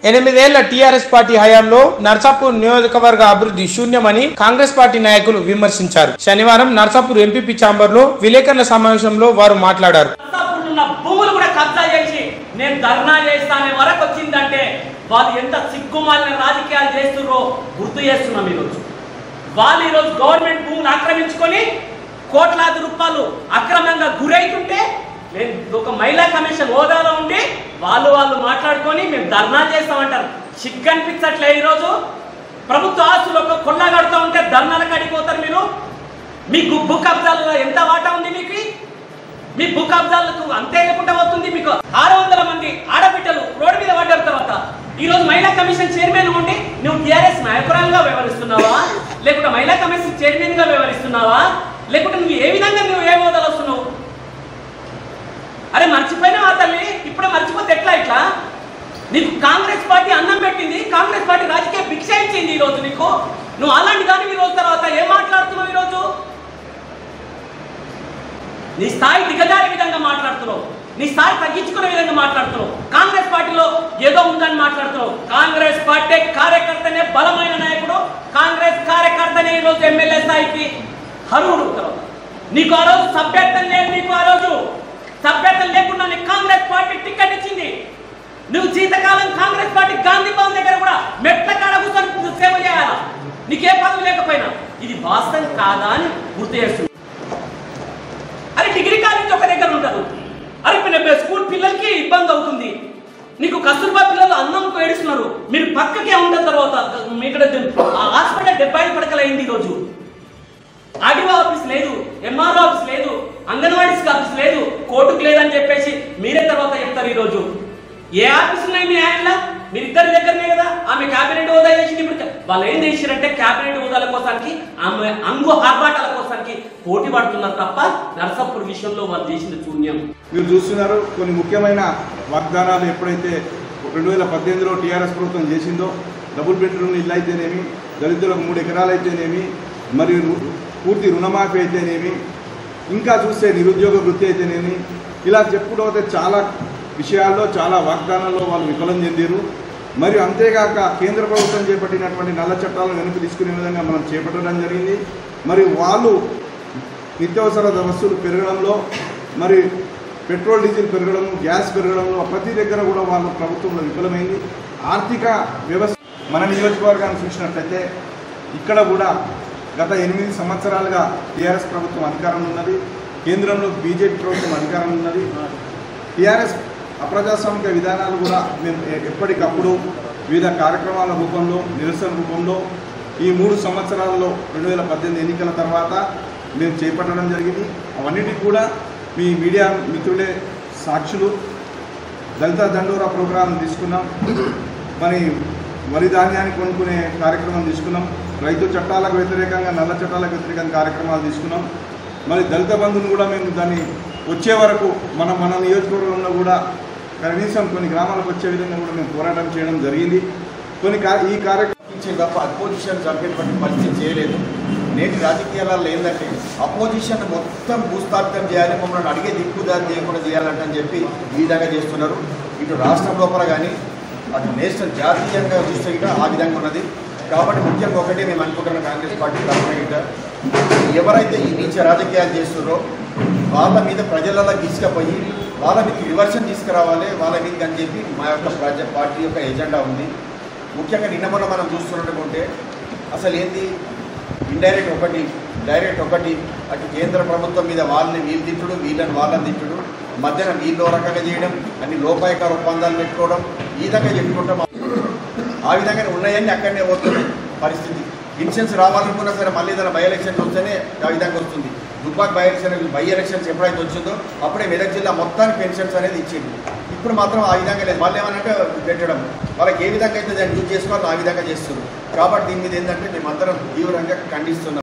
ఎనిమిదేళ్ల TRS party హయాంలో నర్సాపూర్ నియోజకవర్గ అభివృద్ధి శూన్యమని కాంగ్రెస్ పార్టీ నాయకులు విమర్శించారు శనివారం నర్సాపూర్ ఎంపీపీ ఛాంబర్ లో విలేకరుల సమావేశంలో వారు మాట్లాడారు నర్సాపూర్లో ఉన్న భూములు కూడా కబ్జా చేసి నేను ధర్నా చేస్తానే వరకు వచ్చిందంటే వాళ్ళు ఎంత సిగ్గుమాలిన రాజకీయాలు చేస్తున్నారో గుర్తు చేస్తున్నాం ఈరోజు వాళ్ళు ఈరోజు గవర్నమెంట్ భూములు ఆక్రమించుకొని కోట్లాది రూపాయలు అక్రమంగా గురైతుంటే నేను ఒక మహిళా కమిషన్ హోదాలో ఉండి వాళ్ళు వాళ్ళు మాట్లాడుకొని మేము ధర్నా చేస్తామంటారు సిగ్గు అనిపించట్లే ఈరోజు ప్రభుత్వ ఆస్తులు ఒక కొల్లగడుతూ ఉంటే ధర్నాలకు అడిగిపోతారు మీరు మీ గుబ్బు కబ్జాలలో ఎంత వాటా ఉంది మీకు మీ భూ కబ్జాలకు అంతే లేకుండా అవుతుంది మీకు ఆరు వందల మంది ఆడబిడ్డలు రోడ్డు మీద పడ్డారు తర్వాత ఈ రోజు మహిళా కమిషన్ చైర్మన్ ఉండి నువ్వు టీఆర్ఎస్ నాయకురాలుగా వ్యవహరిస్తున్నావా లేకుంటే మహిళా కమిషన్ చైర్మన్ గా వ్యవహరిస్తున్నావా లేకుంటే నువ్వు ఏ విధంగా నువ్వు ఏ హోదాలో వస్తున్నావు అరే మర్చిపోయినావా తల్లి ఇప్పుడే మర్చిపోతే ఎట్లా ఇట్లా నీకు కాంగ్రెస్ పార్టీ అన్నం పెట్టింది కాంగ్రెస్ పార్టీ రాజకీయ భిక్ష ఇచ్చింది ఈ రోజు నీకు నువ్వు అలాంటి దాని ఈ రోజు తర్వాత ఏం మాట్లాడుతున్నావు ఈ రోజు నీ స్థాయి దిగజారే విధంగా మాట్లాడుతున్నావు నీ స్థాయి తగ్గించుకునే విధంగా మాట్లాడుతున్నావు కాంగ్రెస్ పార్టీలో ఏదో ఉందని మాట్లాడుతున్నావు కాంగ్రెస్ పార్టీ కార్యకర్తనే బలమైన నాయకుడు కాంగ్రెస్ కార్యకర్తనే ఈరోజు ఎమ్మెల్యే స్థాయికి హరుడు తర్వాత నీకు ఆ రోజు సభ్యత్వం లేదు నీకు ఆ రోజు సభ్యత్వం లేకుండా నీకు కాంగ్రెస్ పార్టీ టికెట్ ఇచ్చింది నువ్వు జీతకాలం కాంగ్రెస్ పార్టీ గాంధీ భవన్ దగ్గర కూడా మెట్ల కాడ కూర్చొని సేవ చేయాలా నీకే పదవి లేకపోయినా ఇది వాస్తవం కాదా అని గుర్తు చేస్తుంది అరే డిగ్రీ కాలేజ్ ఒక దగ్గర ఉండదు అరే ఇప్పుడు స్కూల్ పిల్లలకి ఇబ్బంది అవుతుంది నీకు కస్తూర్బా పిల్లలు అన్నం ఏడుస్తున్నారు మీరు పక్కకే ఉన్న తర్వాత మీ ఇక్కడ ఆ హాస్పిటల్ డెబ్బై ఐదు పడకలు అయింది ఈరోజు ఆర్డీఓ ఆఫీస్ లేదు ఎంఆర్ఓ ఆఫీస్ లేదు అంగన్వాడీ ఆఫీస్ లేదు కోర్టుకు లేదని చెప్పేసి మీరే తర్వాత చెప్తారు ఈరోజు ఏ ఆఫీస్ ఉన్నాయి మీ ఆయనలా మీరు ఇద్దరి దగ్గరనే కదా ఆమె క్యాబినెట్ హోదా చేసింది ఇప్పుడు వాళ్ళు ఏం చేసిరంటే క్యాబినెట్ హోదాల కోసానికి ఆమె అంగు ఆర్భాటాల కోసానికి పోటీ పడుతున్నారు తప్ప నరసాపూర్ విషయంలో వాళ్ళు చేసిన శూన్యం మీరు చూస్తున్నారు కొన్ని ముఖ్యమైన వాగ్దానాలు ఎప్పుడైతే రెండు వేల పద్దెనిమిదిలో టీఆర్ఎస్ ప్రభుత్వం చేసిందో డబుల్ బెడ్రూమ్ ఇల్లు అయితేనేమి దళితులకు మూడు ఎకరాలు అయితేనేమి మరియు రు- పూర్తి రుణమాఫీ అయితేనేమి ఇంకా చూస్తే నిరుద్యోగ వృత్తి అయితేనేమి ఇలా చెప్పుకుంటూ పోతే చాలా విషయాల్లో చాలా వాగ్దానాల్లో వాళ్ళు విఫలం చెందారు మరియు అంతేగాక కేంద్ర ప్రభుత్వం చేపట్టినటువంటి నల్ల చట్టాలను వెనక్కి తీసుకునే విధంగా మనం చేపట్టడం జరిగింది మరియు వాళ్ళు నిత్యావసర వస్తువులు పెరగడంలో మరి పెట్రోల్ డీజిల్ పెరగడం గ్యాస్ పెరగడంలో ప్రతి దగ్గర కూడా వాళ్ళ ప్రభుత్వంలో విఫలమైంది ఆర్థిక వ్యవస్థ మన నియోజకవర్గాన్ని చూసినట్లయితే ఇక్కడ కూడా గత ఎనిమిది సంవత్సరాలుగా టీఆర్ఎస్ ప్రభుత్వం అధికారంలో ఉన్నది కేంద్రంలో బీజేపీ ప్రభుత్వం అధికారంలో ఉన్నది టీఆర్ఎస్ అప్రజాస్వామిక విధానాలు కూడా మేము ఎ- ఎప్పటికప్పుడు వివిధ కార్యక్రమాల రూపంలో నిరసన రూపంలో ఈ మూడు సంవత్సరాల్లో రెండు వేల పద్దెనిమిది ఎన్నికల తర్వాత మేము చేపట్టడం జరిగింది అవన్నిటికి కూడా మీ మీడియా మిత్రులే సాక్షులు దళిత దండోరా ప్రోగ్రాం తీసుకున్నాం మరి వరి ధాన్యాన్ని కొనుక్కునే కార్యక్రమం తీసుకున్నాం రైతు చట్టాలకు వ్యతిరేకంగా నల్ల చట్టాలకు వ్యతిరేకంగా కార్యక్రమాలు తీసుకున్నాం మరి దళిత బంధుని కూడా మేము దాన్ని వచ్చే వరకు మన మన నియోజకవర్గంలో కూడా కనీసం కొన్ని గ్రామాలకు వచ్చే విధంగా కూడా మేము పోరాటం చేయడం జరిగింది కొన్ని కా- ఈ కార్యక్రమం ఇచ్చే తప్ప అపోజిషన్ చంపేటువంటి పరిస్థితి చేయలేదు నేటి రాజకీయాలలో ఏంటంటే అపోజిషన్ మొత్తం భూస్థాపితం చేయాలి మమ్మల్ని అడిగే దిక్కుదారి చేయకుండా చేయాలంటని చెప్పి ఈ విధంగా చేస్తున్నారు ఇటు రాష్ట్రం లోపల కానీ అటు నేషనల్ జాతీయంగా చూస్తే గిట్ట ఆ విధంగా ఉన్నది కాబట్టి ముఖ్యంగా ఒకటే మేము అనుకుంటున్నాం కాంగ్రెస్ పార్టీ తరఫున గిట్ట ఎవరైతే ఈ నీచ రాజకీయాలు చేస్తున్నారో వాళ్ళ మీద ప్రజలలో తీసుకుపోయి వాళ్ళ మీద వివర్షన్ తీసుకురావాలి వాళ్ళ మీద అని చెప్పి మా యొక్క ప్రజ పార్టీ యొక్క ఎజెండా ఉంది ముఖ్యంగా నిన్న మొన్న మనం చూస్తున్నట్టుకుంటే అసలు ఏంది ఇండైరెక్ట్ ఒకటి డైరెక్ట్ ఒకటి అటు కేంద్ర ప్రభుత్వం మీద వాళ్ళని వీళ్ళు తిట్టుడు వీళ్ళని వాళ్ళని తిట్టుడు మధ్యన వీళ్ళు ఓ రకంగా చేయడం అన్ని లోపాయకార ఒప్పందాలు పెట్టుకోవడం ఈ విధంగా చెప్పుకుంటాం ఆ విధంగానే ఉన్నాయని అక్కడనే పోతుంది పరిస్థితి పెన్షన్స్ రావాలనుకున్నా సరే మళ్ళీ ఏదైనా బై ఎలక్షన్స్ వస్తేనే ఆ విధంగా వస్తుంది Dubbak by election by elections ఎప్పుడైతే వచ్చిందో అప్పుడే మెదక్ జిల్లా మొత్తానికి పెన్షన్స్ అనేది ఇచ్చింది ఇప్పుడు మాత్రం ఆ విధంగా లేదు వాళ్ళు ఏమనంటే పెట్టడం వాళ్ళకి ఏ విధంగా అయితే దాన్ని యూజ్ చేసుకోవాలో ఆ విధంగా చేస్తున్నారు కాబట్టి దీని మీద ఏంటంటే మేమందరం తీవ్రంగా ఖండిస్తున్నాం